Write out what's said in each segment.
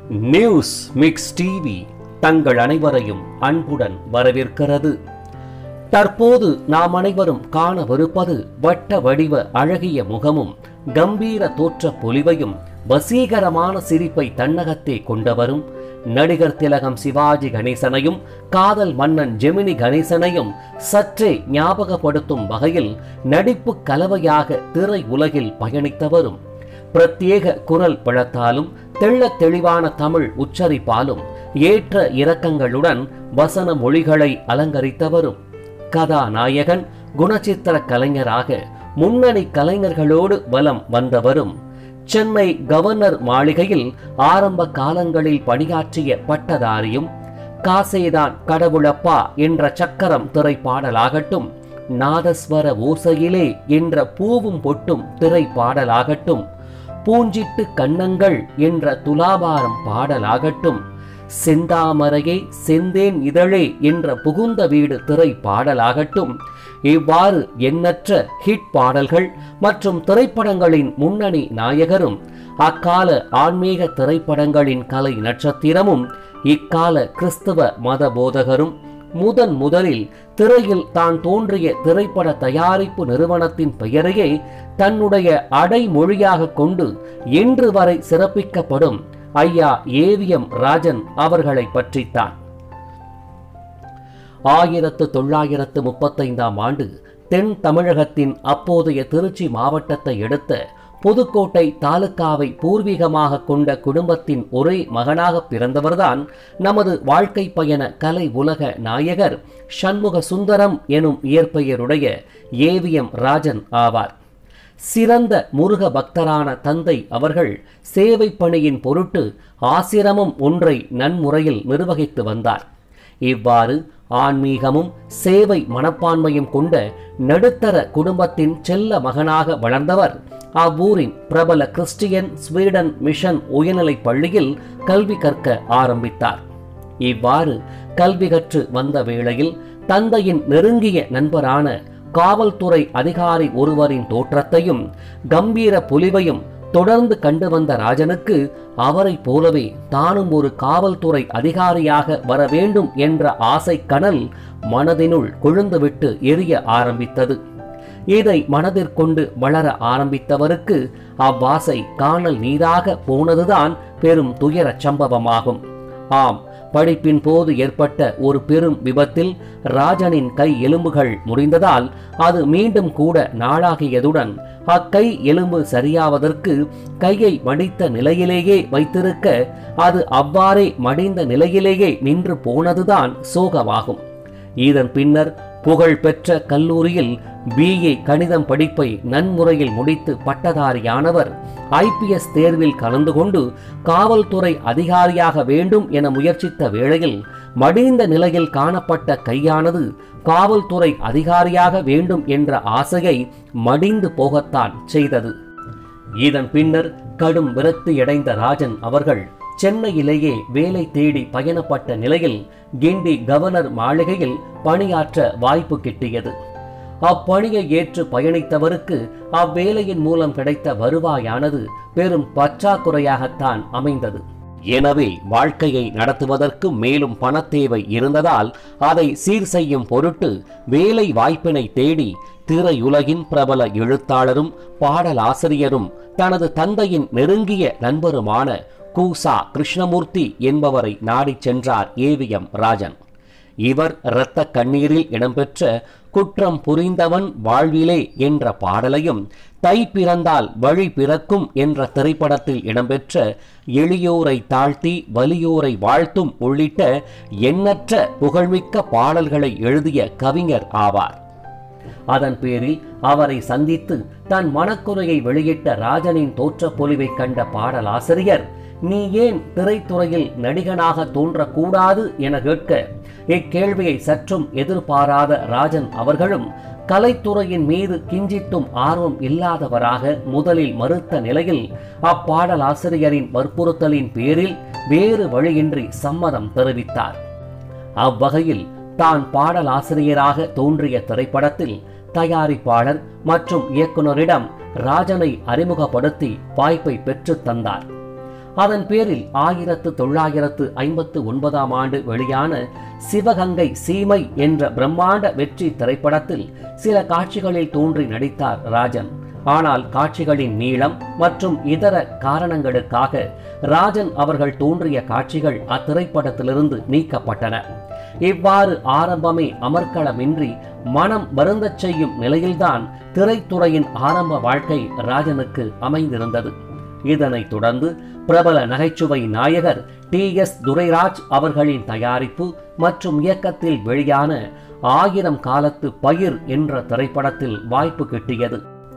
news mix TV தங்கள் அனைவரையும் அன்புடன் வரவேற்கிறது தற்போது நாம் அனைவரும் காணவிருப்பது வட்ட வடிவ அழகிய முகமும் கம்பீர தோற்ற பொலிவையும் வசீகரமான சிரிப்பை தன்னகத்தே கொண்டவரும் நடிகர் திலகம் சிவாஜி கணேசனையும் காதல் மன்னன் ஜெமினி கணேசனையும் சற்றே ஞாபகப்படுத்தும் வகையில் நடிப்பு கலவையாக திரை உலகில் பயணித்தவரும் பிரத்யேக குரல் பழத்தாலும் தெள்ளத் தெளிவான தமிழ் உச்சரிப்பாலும் ஏற்ற இரக்கங்களுடன் வசன மொழிகளை அலங்கரித்தவரும் கதாநாயகன் குணச்சித்திர கலைஞராக முன்னணி கலைஞர்களோடு வலம் வந்தவரும் சென்னை கவர்னர் மாளிகையில் ஆரம்ப காலங்களில் பணியாற்றிய பட்டதாரியும் காசேதான் கடவுளப்பா என்ற சக்கரம் திரைப்பாடலாகட்டும் நாதஸ்வர ஓசையிலே என்ற பூவும் பொட்டும் திரைப்பாடலாகட்டும் பூஞ்சிட்டு கண்ணங்கள் என்ற துலாபாரம் பாடலாகட்டும் செந்தாமரையை செந்தேன் இதழே என்ற புகுந்த வீடு திரை பாடலாகட்டும் இவ்வாறு எண்ணற்ற ஹிட் பாடல்கள் மற்றும் திரைப்படங்களின் முன்னணி நாயகரும் அக்கால ஆன்மீக திரைப்படங்களின் கலை நட்சத்திரமும் இக்கால கிறிஸ்தவ மத போதகரும் முதன் முதலில் திரையில் தான் தோன்றிய திரைப்பட தயாரிப்பு நிறுவனத்தின் பெயரையே தன்னுடைய அடைமொழியாக கொண்டு இன்று வரை சிறப்பிக்கப்படும் ஐயா ஏவிஎம் ராஜன் அவர்களை பற்றித்தான் ஆயிரத்து தொள்ளாயிரத்து முப்பத்தைந்தாம் ஆண்டு தென் தமிழகத்தின் அப்போதைய திருச்சி மாவட்டத்தை எடுத்த புதுக்கோட்டை தாலுக்காவை பூர்வீகமாக கொண்ட குடும்பத்தின் ஒரே மகனாக பிறந்தவர்தான் நமது வாழ்க்கை பயண கலை உலக நாயகர் சண்முக சுந்தரம் எனும் இயற்பெயருடைய ஏவிஎம் ராஜன் ஆவார் சிறந்த முருக பக்தரான தந்தை அவர்கள் சேவை பணியின் பொருட்டு ஆசிரமம் ஒன்றை நன்முறையில் நிர்வகித்து வந்தார் இவ்வாறு ஆன்மீகமும் சேவை மனப்பான்மையும் கொண்ட நடுத்தர குடும்பத்தின் செல்ல மகனாக வளர்ந்தவர் அவ்வூரின் பிரபல கிறிஸ்டியன் ஸ்வீடன் மிஷன் உயர்நிலைப் பள்ளியில் கல்வி கற்க ஆரம்பித்தார் இவ்வாறு கல்வி கற்று வந்த வேளையில் தந்தையின் நெருங்கிய நண்பரான காவல்துறை அதிகாரி ஒருவரின் தோற்றத்தையும் கம்பீர பொலிவையும் தொடர்ந்து கண்டு வந்த ராஜனுக்கு அவரைப் போலவே தானும் ஒரு காவல்துறை அதிகாரியாக வர வேண்டும் என்ற ஆசை கனல் மனதினுள் கொழுந்துவிட்டு எரிய ஆரம்பித்தது இதை மனதிற்கொண்டு வளர ஆரம்பித்தவருக்கு அவ்வாசை காணல் நீராக போனதுதான் பெரும் துயரச் சம்பவமாகும் ஆம் படிப்பின் போது ஏற்பட்ட ஒரு பெரும் விபத்தில் ராஜனின் கை எலும்புகள் முறிந்ததால் அது மீண்டும் கூட நாளாகியதுடன் அக்கை எலும்பு சரியாவதற்கு கையை மடித்த நிலையிலேயே வைத்திருக்க அது அவ்வாறே மடிந்த நிலையிலேயே நின்று போனதுதான் சோகமாகும் இதன் பின்னர் புகழ் பெற்ற கல்லூரியில் பிஏ கணிதம் படிப்பை நன்முறையில் முடித்து பட்டதாரியானவர் ஐபிஎஸ் தேர்வில் கலந்து கொண்டு காவல்துறை அதிகாரியாக வேண்டும் என முயற்சித்த வேளையில் மடிந்த நிலையில் காணப்பட்ட கையானது காவல்துறை அதிகாரியாக வேண்டும் என்ற ஆசையை மடிந்து போகத்தான் செய்தது இதன் பின்னர் கடும் விரக்தியடைந்த ராஜன் அவர்கள் சென்னையிலேயே வேலை தேடி பயணப்பட்ட நிலையில் கிண்டி கவர்னர் மாளிகையில் பணியாற்ற வாய்ப்பு கிட்டியது அப்பணியை ஏற்று பயணித்தவருக்கு அவ்வேலையின் மூலம் கிடைத்த வருவாயானது பெரும் பற்றாக்குறையாகத்தான் அமைந்தது எனவே வாழ்க்கையை நடத்துவதற்கு மேலும் பணத்தேவை இருந்ததால் அதை சீர் செய்யும் பொருட்டு வேலை வாய்ப்பினை தேடி திரையுலகின் பிரபல எழுத்தாளரும் பாடலாசிரியரும் தனது தந்தையின் நெருங்கிய நண்பருமான கூசா கிருஷ்ணமூர்த்தி என்பவரை நாடிச் சென்றார் ஏவிஎம் ராஜன் இவர் இரத்த கண்ணீரில் இடம்பெற்ற குற்றம் புரிந்தவன் வாழ்விலே என்ற பாடலையும் தை பிறந்தால் வழி பிறக்கும் என்ற திரைப்படத்தில் இடம்பெற்ற எளியோரை தாழ்த்தி வலியோரை வாழ்த்தும் உள்ளிட்ட எண்ணற்ற புகழ்மிக்க பாடல்களை எழுதிய கவிஞர் ஆவார் அதன் பேரில் அவரை சந்தித்து தன் மனக்குறையை வெளியிட்ட ராஜனின் தோற்றப் பொலிவை கண்ட பாடலாசிரியர் நீ ஏன் திரைத்துறையில் நடிகனாக தோன்றக்கூடாது என கேட்க இக்கேள்வியை சற்றும் எதிர்பாராத ராஜன் அவர்களும் கலைத்துறையின் மீது கிஞ்சித்தும் ஆர்வம் இல்லாதவராக முதலில் மறுத்த நிலையில் அப்பாடலாசிரியரின் வற்புறுத்தலின் பேரில் வேறு வழியின்றி சம்மதம் தெரிவித்தார் அவ்வகையில் தான் பாடலாசிரியராக தோன்றிய திரைப்படத்தில் தயாரிப்பாளர் மற்றும் இயக்குனரிடம் ராஜனை அறிமுகப்படுத்தி வாய்ப்பை பெற்றுத் தந்தார் அதன் பேரில் ஆயிரத்து தொள்ளாயிரத்து ஐம்பத்து ஒன்பதாம் ஆண்டு வெளியான சிவகங்கை சீமை என்ற பிரம்மாண்ட வெற்றி திரைப்படத்தில் சில காட்சிகளில் தோன்றி நடித்தார் ராஜன் ஆனால் காட்சிகளின் நீளம் மற்றும் இதர காரணங்களுக்காக ராஜன் அவர்கள் தோன்றிய காட்சிகள் அத்திரைப்படத்திலிருந்து நீக்கப்பட்டன இவ்வாறு ஆரம்பமே அமர்க்களமின்றி மனம் வருந்தச் செய்யும் நிலையில்தான் திரைத்துறையின் ஆரம்ப வாழ்க்கை ராஜனுக்கு அமைந்திருந்தது இதனைத் தொடர்ந்து பிரபல நகைச்சுவை நாயகர் டி எஸ் துரைராஜ் அவர்களின் தயாரிப்பு மற்றும் இயக்கத்தில் வெளியான ஆயிரம் காலத்து பயிர் என்ற திரைப்படத்தில் வாய்ப்பு கிட்டியது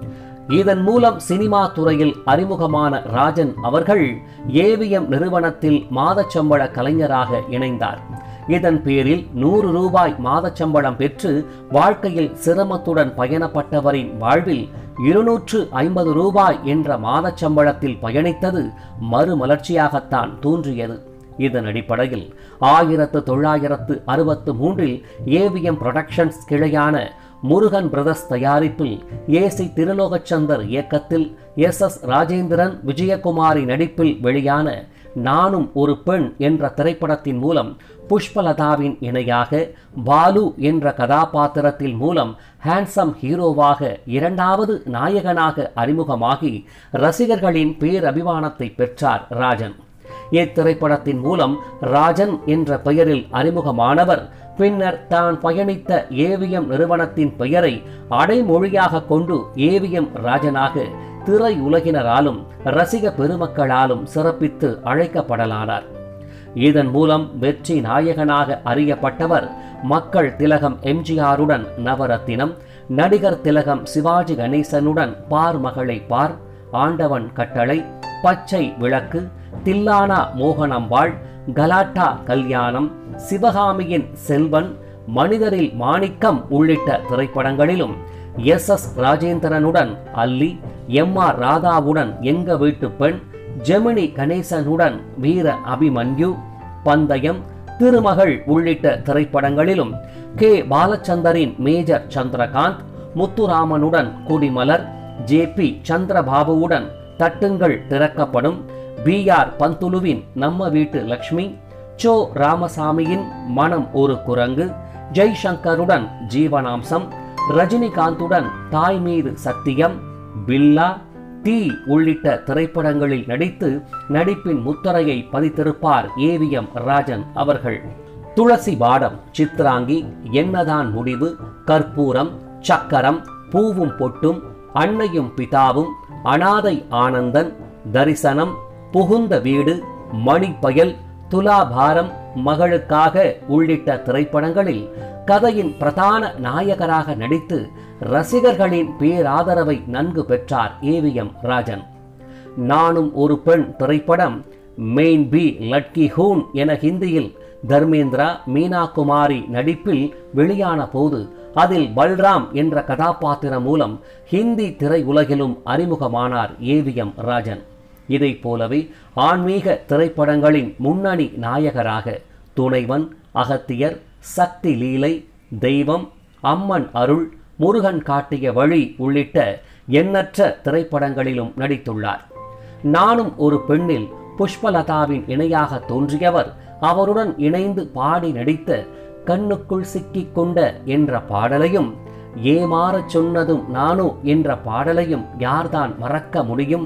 இதன் மூலம் சினிமா துறையில் அறிமுகமான ராஜன் அவர்கள் ஏவிஎம் நிறுவனத்தில் மாதச்சம்பள கலைஞராக இணைந்தார் இதன் பேரில் நூறு ரூபாய் மாதச்சம்பளம் பெற்று வாழ்க்கையில் சிரமத்துடன் பயணப்பட்டவரின் வாழ்வில் இருநூற்று ஐம்பது ரூபாய் என்ற மாதச்சம்பளத்தில் பயணித்தது மறுமலர்ச்சியாகத்தான் தோன்றியது இதன் அடிப்படையில் ஆயிரத்து தொள்ளாயிரத்து அறுபத்து மூன்றில் ஏவிஎம் புரொடக்ஷன்ஸ் கிளையான முருகன் பிரதர்ஸ் தயாரிப்பில் ஏசி திருலோகச்சந்தர் இயக்கத்தில் எஸ் எஸ் ராஜேந்திரன் விஜயகுமாரி நடிப்பில் வெளியான நானும் ஒரு பெண் என்ற திரைப்படத்தின் மூலம் புஷ்பலதாவின் இணையாக பாலு என்ற கதாபாத்திரத்தில் மூலம் ஹேண்ட்ஸம் ஹீரோவாக இரண்டாவது நாயகனாக அறிமுகமாகி ரசிகர்களின் பேரபிமானத்தை பெற்றார் ராஜன் இத்திரைப்படத்தின் மூலம் ராஜன் என்ற பெயரில் அறிமுகமானவர் பின்னர் தான் பயணித்த ஏவிஎம் நிறுவனத்தின் பெயரை அடைமொழியாக கொண்டு ஏவிஎம் ராஜனாக திரையுலகினராலும் ரசிக பெருமக்களாலும் சிறப்பித்து அழைக்கப்படலானார் இதன் மூலம் வெற்றி நாயகனாக அறியப்பட்டவர் மக்கள் திலகம் எம்ஜிஆருடன் நவரத்தினம் நடிகர் திலகம் சிவாஜி கணேசனுடன் பார் மகளை பார் ஆண்டவன் கட்டளை பச்சை விளக்கு தில்லானா மோகனம்பாள் கலாட்டா கல்யாணம் சிவகாமியின் செல்வன் மனிதரில் மாணிக்கம் உள்ளிட்ட திரைப்படங்களிலும் எஸ் எஸ் ராஜேந்திரனுடன் அல்லி எம் ஆர் ராதாவுடன் எங்க வீட்டு பெண் ஜெமினி கணேசனுடன் வீர அபிமன்யு பந்தயம் திருமகள் உள்ளிட்ட திரைப்படங்களிலும் கே பாலச்சந்தரின் மேஜர் சந்திரகாந்த் முத்துராமனுடன் குடிமலர் ஜே பி சந்திரபாபுவுடன் தட்டுங்கள் திறக்கப்படும் பி ஆர் பந்துலுவின் நம்ம வீட்டு லக்ஷ்மி சோ ராமசாமியின் மனம் ஒரு குரங்கு ஜெய்சங்கருடன் ஜீவனாம்சம் ரஜினிகாந்துடன் தாய் மீது சத்தியம் பில்லா தீ உள்ளிட்ட திரைப்படங்களில் நடித்து நடிப்பின் முத்திரையை பதித்திருப்பார் ஏவிஎம் ராஜன் அவர்கள் துளசி பாடம் சித்ராங்கி என்னதான் முடிவு கற்பூரம் சக்கரம் பூவும் பொட்டும் அன்னையும் பிதாவும் அனாதை ஆனந்தன் தரிசனம் புகுந்த வீடு மணிப்பயல் துலாபாரம் மகளுக்காக உள்ளிட்ட திரைப்படங்களில் கதையின் பிரதான நாயகராக நடித்து ரசிகர்களின் பேராதரவை நன்கு பெற்றார் ஏவிஎம் ராஜன் நானும் ஒரு பெண் திரைப்படம் மெயின் பி லட்கி ஹூன் என ஹிந்தியில் தர்மேந்திரா மீனா குமாரி நடிப்பில் வெளியான போது அதில் பல்ராம் என்ற கதாபாத்திரம் மூலம் ஹிந்தி திரையுலகிலும் அறிமுகமானார் ஏவிஎம் ராஜன் இதைப் போலவே ஆன்மீக திரைப்படங்களின் முன்னணி நாயகராக துணைவன் அகத்தியர் சக்தி லீலை தெய்வம் அம்மன் அருள் முருகன் காட்டிய வழி உள்ளிட்ட எண்ணற்ற திரைப்படங்களிலும் நடித்துள்ளார் நானும் ஒரு பெண்ணில் புஷ்பலதாவின் இணையாக தோன்றியவர் அவருடன் இணைந்து பாடி நடித்த கண்ணுக்குள் சிக்கிக் கொண்ட என்ற பாடலையும் ஏமாறச் சொன்னதும் நானோ என்ற பாடலையும் யார்தான் மறக்க முடியும்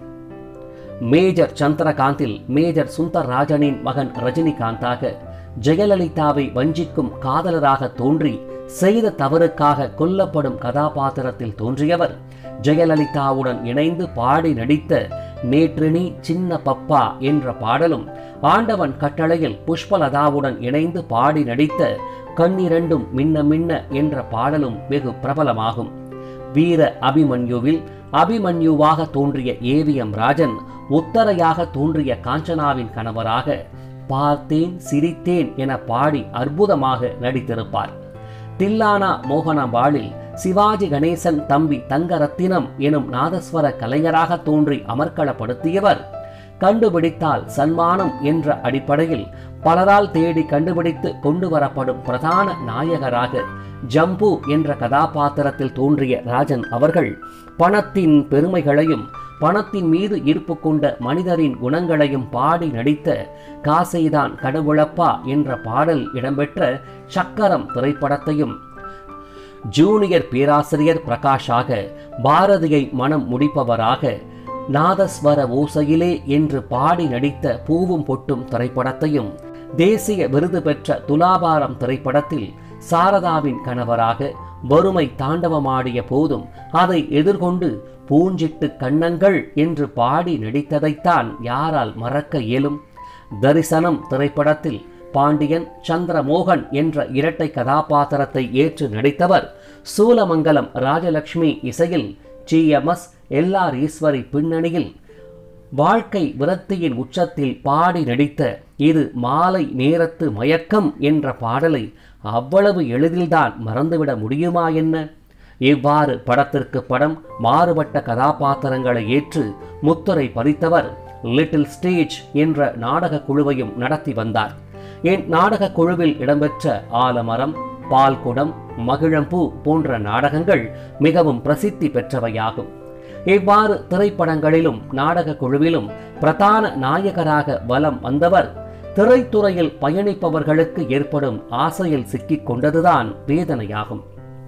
மேஜர் சந்திரகாந்தில் மேஜர் சுந்தரராஜனின் மகன் ரஜினிகாந்தாக ஜெயலலிதாவை வஞ்சிக்கும் காதலராக தோன்றி செய்த தவறுக்காக கொல்லப்படும் கதாபாத்திரத்தில் தோன்றியவர் ஜெயலலிதாவுடன் இணைந்து பாடி நடித்த நேற்று நீ சின்ன பப்பா என்ற பாடலும் ஆண்டவன் கட்டளையில் புஷ்பலதாவுடன் இணைந்து பாடி நடித்த கண்ணிரண்டும் மின்ன மின்ன என்ற பாடலும் வெகு பிரபலமாகும் வீர அபிமன்யுவில் அபிமன்யுவாக தோன்றிய ஏவிஎம் ராஜன் உத்தரையாக தோன்றிய காஞ்சனாவின் கணவராக பார்த்தேன் சிரித்தேன் என பாடி அற்புதமாக நடித்திருப்பார் தில்லானா மோகனபாலில் சிவாஜி கணேசன் தம்பி தங்கரத்தினம் எனும் நாதஸ்வர கலைஞராக தோன்றி அமர்க்களப்படுத்தியவர் கண்டுபிடித்தால் சன்மானம் என்ற அடிப்படையில் பலரால் தேடி கண்டுபிடித்து கொண்டு வரப்படும் பிரதான நாயகராக ஜம்பு என்ற கதாபாத்திரத்தில் தோன்றிய ராஜன் அவர்கள் பணத்தின் பெருமைகளையும் பணத்தின் மீது ஈர்ப்பு கொண்ட மனிதரின் குணங்களையும் பாடி நடித்த காசைதான் கடவுளப்பா என்ற பாடல் இடம்பெற்ற சக்கரம் திரைப்படத்தையும் ஜூனியர் பேராசிரியர் பிரகாஷாக பாரதியை மனம் முடிப்பவராக நாதஸ்வர ஓசையிலே என்று பாடி நடித்த பூவும் பொட்டும் திரைப்படத்தையும் தேசிய விருது பெற்ற துலாபாரம் திரைப்படத்தில் சாரதாவின் கணவராக வறுமை தாண்டவமாடிய போதும் அதை எதிர்கொண்டு பூஞ்சிட்டு கண்ணங்கள் என்று பாடி நடித்ததைத்தான் யாரால் மறக்க இயலும் தரிசனம் திரைப்படத்தில் பாண்டியன் சந்திரமோகன் என்ற இரட்டை கதாபாத்திரத்தை ஏற்று நடித்தவர் சூலமங்கலம் ராஜலட்சுமி இசையில் ஜிஎம்எஸ் எல்ஆர் ஈஸ்வரி பின்னணியில் வாழ்க்கை விரக்தியின் உச்சத்தில் பாடி நடித்த இது மாலை நேரத்து மயக்கம் என்ற பாடலை அவ்வளவு எளிதில்தான் மறந்துவிட முடியுமா என்ன இவ்வாறு படத்திற்கு படம் மாறுபட்ட கதாபாத்திரங்களை ஏற்று முத்துரை பதித்தவர் லிட்டில் ஸ்டேஜ் என்ற நாடக குழுவையும் நடத்தி வந்தார் என் நாடக குழுவில் இடம்பெற்ற ஆலமரம் பால்குடம் மகிழம்பூ போன்ற நாடகங்கள் மிகவும் பிரசித்தி பெற்றவையாகும் இவ்வாறு திரைப்படங்களிலும் நாடக குழுவிலும் பிரதான நாயகராக வலம் வந்தவர் திரைத்துறையில் பயணிப்பவர்களுக்கு ஏற்படும் ஆசையில் சிக்கிக் கொண்டதுதான் வேதனையாகும்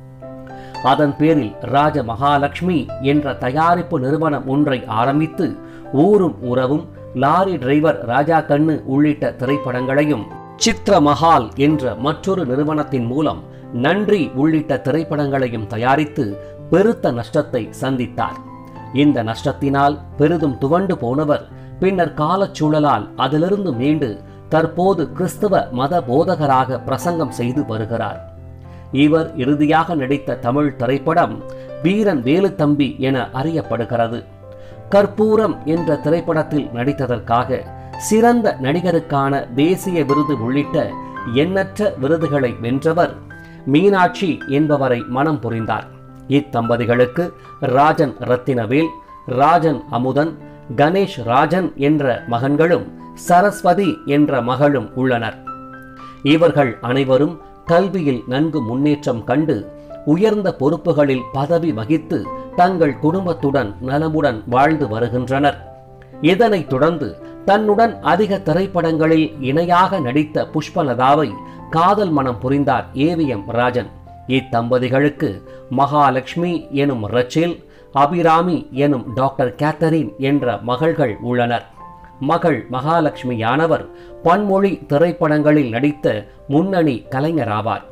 அதன் பேரில் ராஜ மகாலட்சுமி என்ற தயாரிப்பு நிறுவனம் ஒன்றை ஆரம்பித்து ஊரும் உறவும் லாரி டிரைவர் ராஜா கண்ணு உள்ளிட்ட திரைப்படங்களையும் சித்ர மஹால் என்ற மற்றொரு நிறுவனத்தின் மூலம் நன்றி உள்ளிட்ட திரைப்படங்களையும் தயாரித்து பெருத்த நஷ்டத்தை சந்தித்தார் இந்த நஷ்டத்தினால் பெரிதும் துவண்டு போனவர் பின்னர் காலச்சூழலால் அதிலிருந்து மீண்டு தற்போது கிறிஸ்தவ மத போதகராக பிரசங்கம் செய்து வருகிறார் இவர் இறுதியாக நடித்த தமிழ் திரைப்படம் வீரன் வேலுத்தம்பி என அறியப்படுகிறது கற்பூரம் என்ற திரைப்படத்தில் நடித்ததற்காக சிறந்த நடிகருக்கான தேசிய விருது உள்ளிட்ட எண்ணற்ற விருதுகளை வென்றவர் மீனாட்சி என்பவரை மனம் புரிந்தார் இத்தம்பதிகளுக்கு ராஜன் ரத்தினவேல் ராஜன் அமுதன் கணேஷ் ராஜன் என்ற மகன்களும் சரஸ்வதி என்ற மகளும் உள்ளனர் இவர்கள் அனைவரும் கல்வியில் நன்கு முன்னேற்றம் கண்டு உயர்ந்த பொறுப்புகளில் பதவி வகித்து தங்கள் குடும்பத்துடன் நலமுடன் வாழ்ந்து வருகின்றனர் இதனைத் தொடர்ந்து தன்னுடன் அதிக திரைப்படங்களில் இணையாக நடித்த புஷ்பலதாவை காதல் மனம் புரிந்தார் ஏவிஎம் ராஜன் இத்தம்பதிகளுக்கு மகாலட்சுமி எனும் ரச்சில் அபிராமி எனும் டாக்டர் கேத்தரின் என்ற மகள்கள் உள்ளனர் மகள் மகாலட்சுமியானவர் பன்மொழி திரைப்படங்களில் நடித்த முன்னணி கலைஞராவார்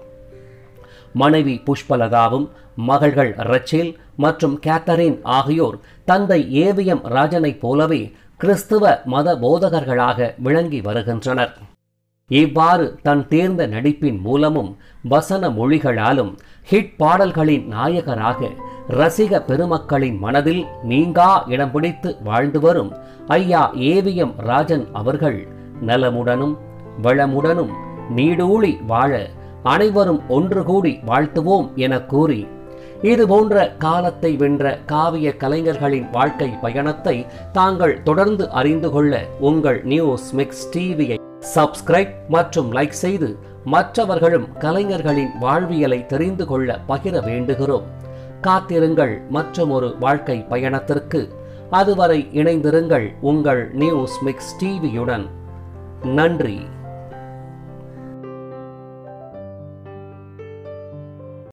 மனைவி புஷ்பலதாவும் மகள்கள் ரச்சேல் மற்றும் கேத்தரின் ஆகியோர் தந்தை ஏவிஎம் ராஜனைப் போலவே கிறிஸ்துவ மத போதகர்களாக விளங்கி வருகின்றனர் இவ்வாறு தன் தேர்ந்த நடிப்பின் மூலமும் வசன மொழிகளாலும் ஹிட் பாடல்களின் நாயகராக ரசிக பெருமக்களின் மனதில் நீங்கா இடம் பிடித்து வாழ்ந்து வரும் ஐயா ஏவிஎம் ராஜன் அவர்கள் நலமுடனும் வளமுடனும் நீடூழி வாழ அனைவரும் ஒன்று கூடி வாழ்த்துவோம் என கூறி இது போன்ற காலத்தை வென்ற காவிய கலைஞர்களின் வாழ்க்கை பயணத்தை தாங்கள் தொடர்ந்து அறிந்து கொள்ள உங்கள் நியூஸ் மிக்ஸ் டிவியை சப்ஸ்கிரைப் மற்றும் லைக் செய்து மற்றவர்களும் கலைஞர்களின் வாழ்வியலை தெரிந்து கொள்ள பகிர வேண்டுகிறோம் காத்திருங்கள் மற்றும் ஒரு வாழ்க்கை பயணத்திற்கு அதுவரை இணைந்திருங்கள் உங்கள் நியூஸ் மிக்ஸ் டிவியுடன் நன்றி